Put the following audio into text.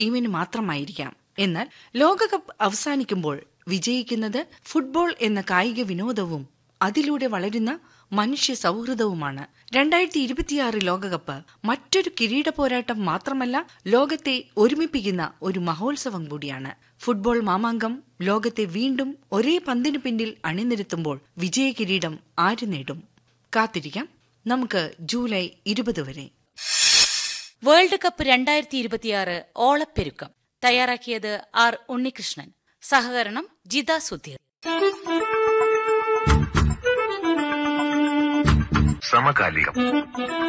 ടീമിന് മാത്രമായിരിക്കാം എന്നാൽ ലോകകപ്പ് അവസാനിക്കുമ്പോൾ വിജയിക്കുന്നത് ഫുട്ബോൾ എന്ന കായിക വിനോദവും അതിലൂടെ വളരുന്ന മനുഷ്യ സൗഹൃദവുമാണ് രണ്ടായിരത്തി ഇരുപത്തിയാറ് ലോകകപ്പ് മറ്റൊരു കിരീട പോരാട്ടം മാത്രമല്ല ലോകത്തെ ഒരുമിപ്പിക്കുന്ന ഒരു മഹോത്സവം കൂടിയാണ് ഫുട്ബോൾ മാമാങ്കം ലോകത്തെ വീണ്ടും ഒരേ പന്തിനു പിന്നിൽ അണിനിരത്തുമ്പോൾ വിജയ കിരീടം ആര് നേടും കാത്തിരിക്കാം നമുക്ക് ജൂലൈ ഇരുപത് വരെ വേൾഡ് കപ്പ് രണ്ടായിരത്തി ഇരുപത്തിയാറ് ഓളപ്പെരുക്കം തയ്യാറാക്കിയത് ആർ ഉണ്ണികൃഷ്ണൻ സഹകരണം ജിത സുധീർ സമകാലികം